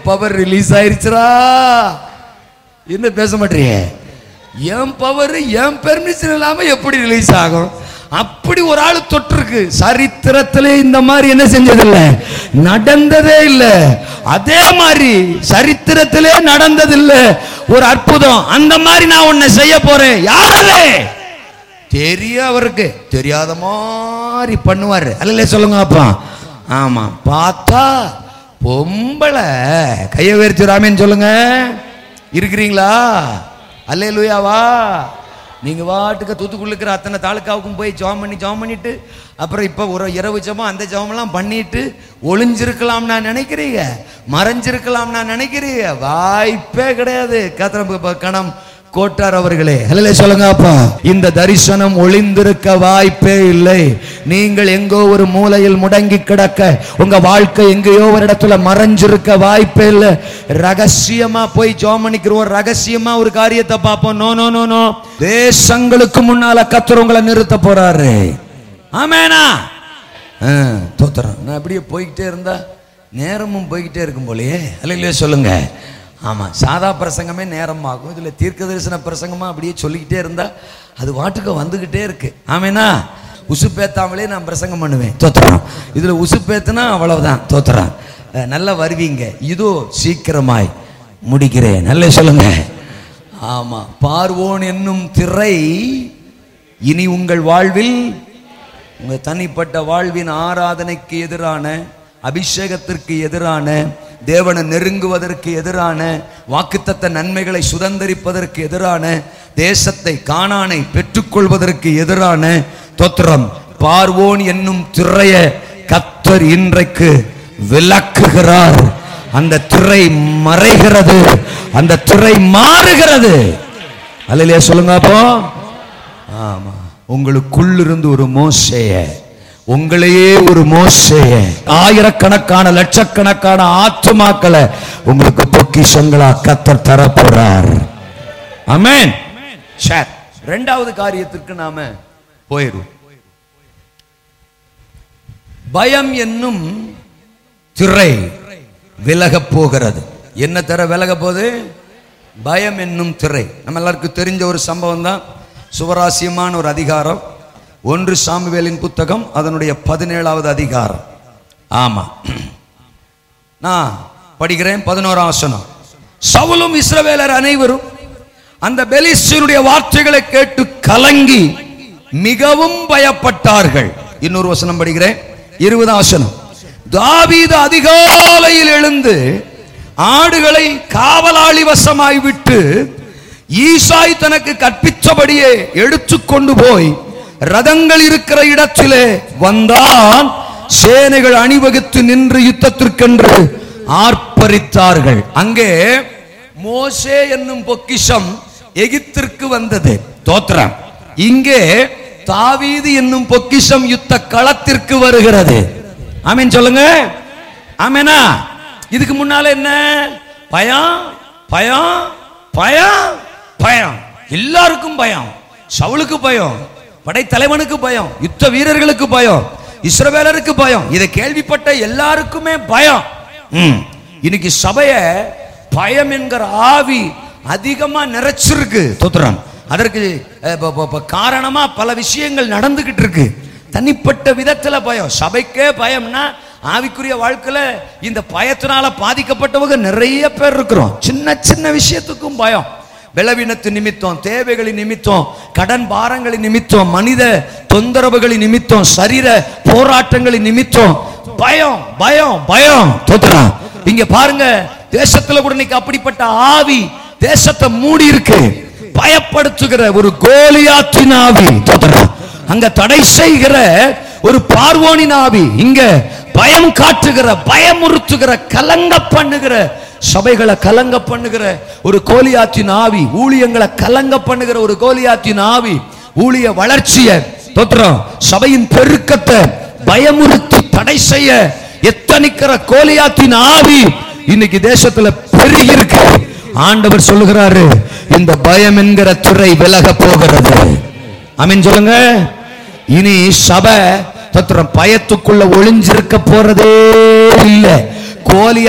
Power release ஆயிருச்சுடா என்ன பேச மாட்டீங்க என் பவர் என் பெர்மிஷன் இல்லாம எப்படி ரிலீஸ் ஆகும் அப்படி ஒரு ஆள் தொட்டிருக்கு சரித்திரத்திலே இந்த மாதிரி என்ன செஞ்சதில்ல நடந்ததே இல்ல அதே மாதிரி சரித்திரத்திலே நடந்ததில்ல ஒரு அற்புதம் அந்த மாதிரி நான் உன்னை செய்ய போறேன் யாரே தெரியும் அவருக்கு தெரியாத மாதிரி பண்ணுவாரு அல்ல சொல்லுங்க அப்பா ஆமா பார்த்தா பொம்பளை கையை வேர்த்து ராமேன்னு சொல்லுங்க இருக்கிறீங்களா அல்லே லூயாவா நீங்க வாட்டுக்கு தூத்துக்குள்ள இருக்கிற அத்தனை தாலுக்காவுக்கும் போய் ஜாம் பண்ணி ஜாம் பண்ணிட்டு அப்புறம் இப்ப ஒரு இரவு ஜபம் அந்த ஜபம்லாம் பண்ணிட்டு ஒளிஞ்சிருக்கலாம் நான் நினைக்கிறீங்க மறைஞ்சிருக்கலாம் நான் நினைக்கிறீங்க வாய்ப்பே கிடையாது கத்திர கணம் கோட்டார் அவர்களே அல்ல சொல்லுங்க அப்பா இந்த தரிசனம் ஒளிந்திருக்க வாய்ப்பே இல்லை நீங்கள் எங்கோ ஒரு மூலையில் முடங்கி கிடக்க உங்க வாழ்க்கை எங்கேயோ ஒரு இடத்துல மறைஞ்சிருக்க வாய்ப்பே இல்லை ரகசியமா போய் ஜோமனிக்கிற ஒரு ரகசியமா ஒரு காரியத்தை பார்ப்போம் நோ நோ நோ நோ தேசங்களுக்கு முன்னால கத்தர் உங்களை நிறுத்த போறாரு ஆமேனா தோத்துறேன் நான் அப்படியே போய்கிட்டே இருந்தா நேரமும் போய்கிட்டே இருக்கும் போலயே அல்லையா சொல்லுங்க ஆமா சாதா பிரசங்கமே நேரம் ஆகும் இதுல தீர்க்க தரிசன பிரசங்கமா அப்படியே சொல்லிக்கிட்டே இருந்தா அது வாட்டுக்கு வந்துகிட்டே இருக்கு ஆமேனா உசுப்பேத்தாமலே நான் பிரசங்கம் பண்ணுவேன் தோத்துறான் இதுல உசுப்பேத்துனா அவ்வளவுதான் தோத்துறான் அஹ், நல்லா வருவீங்க இதோ சீக்கிரமாய் முடிக்கிறேன் நல்ல சொல்லுங்க ஆமா பார்வோன் என்னும் திரை இனி உங்கள் வாழ்வில் உங்க தனிப்பட்ட வாழ்வின் ஆராதனைக்கு எதிரான அபிஷேகத்திற்கு எதிரான தேவனை நெருங்குவதற்கு எதிரான வாக்குத்தத்த நன்மைகளை சுதந்தரிப்பதற்கு எதிரான தேசத்தை காணானை பெற்றுக்கொள்வதற்கு எதிரான தோத்திரம் பார்வோன் என்னும் திரைய கத்தர் இன்றைக்கு விளக்குகிறார் அந்த திரை மறைகிறது அந்த திரை மாறுகிறது அல்லையா சொல்லுங்க அப்போ ஆமா உங்களுக்குள்ளிருந்து ஒரு மோசைய உங்களையே ஒரு மோசைய ஆயிரக்கணக்கான லட்சக்கணக்கான ஆத்துமாக்களை உங்களுக்கு பொக்கிஷங்களா கத்தர் தரப்போறார் ஆமென் சரி ரெண்டாவது காரியத்திற்கு நாம போயிரும் பயம் என்னும் திரை விலகப் போகிறது என்ன திரை விலக போகுது பயம் என்னும் திரை நம்ம எல்லாருக்கும் தெரிஞ்ச ஒரு சம்பவம் தான் சுவராசியமான ஒரு அதிகாரம் ஒன்று சாமுவேலின் புத்தகம் அதனுடைய பதினேழாவது அதிகாரம் ஆமா நான் படிக்கிறேன் பதினோராம் வசனம் சவுலும் இஸ்ரவேலர் அனைவரும் அந்த பெலிஸ்தீனுடைய வார்த்தைகளை கேட்டு கலங்கி மிகவும் பயப்பட்டார்கள் இன்னொரு வசனம் படிக்கிறேன் இருபதாம் வசனம் தாவீது அதிகாலையில் எழுந்து ஆடுகளை காவலாளி வசமாய் விட்டு ஈசாய் தனக்கு கற்பித்தபடியே எடுத்துக்கொண்டு போய் ரதங்கள் இருக்கிற இடத்திலே வந்தான் சேனைகள் அணிவகுத்து நின்று யுத்தத்திற்கென்று ஆர்ப்பரித்தார்கள் அங்கே மோசே என்னும் பொக்கிஷம் எகிப்திற்கு வந்தது தோத்திரம் இங்கே தாவீது என்னும் பொக்கிஷம் யுத்த களத்திற்கு வருகிறது ஆமீன் சொல்லுங்க ஆமேனா இதுக்கு முன்னால என்ன பயம் பயம் பயம் பயம் எல்லாருக்கும் பயம் சவுலுக்கு பயம் படைத்தலைவனுக்கு பயம் யுத்த வீரர்களுக்கு பயம் இஸ்ரவேலருக்கு பயம் இதை கேள்விப்பட்ட எல்லாருக்குமே பயம் ம். இன்னைக்கு சபைய பயம் என்கிற ஆவி அதிகமா நிறைச்சிருக்கு தோத்துறான் அதற்கு அஹ், ப- ப- ப- காரணமா பல விஷயங்கள் நடந்துகிட்டு இருக்கு தனிப்பட்ட விதத்துல பயம் சபைக்கே பயம்னா ஆவிக்குரிய வாழ்க்கையில இந்த பயத்தினால பாதிக்கப்பட்டவங்க நிறைய பேர் இருக்கிறோம் சின்ன சின்ன விஷயத்துக்கும் பயம் பலவீனத்து நிமித்தம் தேவைகளின் நிமித்தம் கடன் பாரங்களின் நிமித்தம் மனித தொந்தரவுகளின் நிமித்தம் சரீர போராட்டங்களின் நிமித்தம் பயம் பயம் பயம் தோத்துறான் இங்க பாருங்க தேசத்துல கூட இன்னைக்கு அப்படிப்பட்ட ஆவி தேசத்தை மூடி இருக்கு பயப்படுத்துகிற ஒரு கோலியாத்தின் ஆவி தோத்துறான் அங்க தடை செய்கிற ஒரு பார்வோனின் ஆவி இங்க பயம் காட்டுகிற பயமுறுத்துகிற கலங்க பண்ணுகிற சபைகளை கலங்க பண்ணுகிற ஒரு கோலியாத்தின் ஆவி ஊழியங்களை கலங்க பண்ணுகிற ஒரு கோலியாத்தின் ஆவி ஊழிய வளர்ச்சிய தோத்திரம் சபையின் பெருக்கத்தை பயமுறுத்தி தடை செய்ய எத்தனிக்கிற கோலியாத்தின் ஆவி இன்னைக்கு தேசத்துல பெருகி இருக்கு ஆண்டவர் சொல்லுகிறாரு இந்த பயம் என்கிற துறை விலக போகிறது அமீன் சொல்லுங்க இனி சபை தத்துறம் பயத்துக்குள்ள ஒளிஞ்சிருக்க போறதே இல்லை கோலி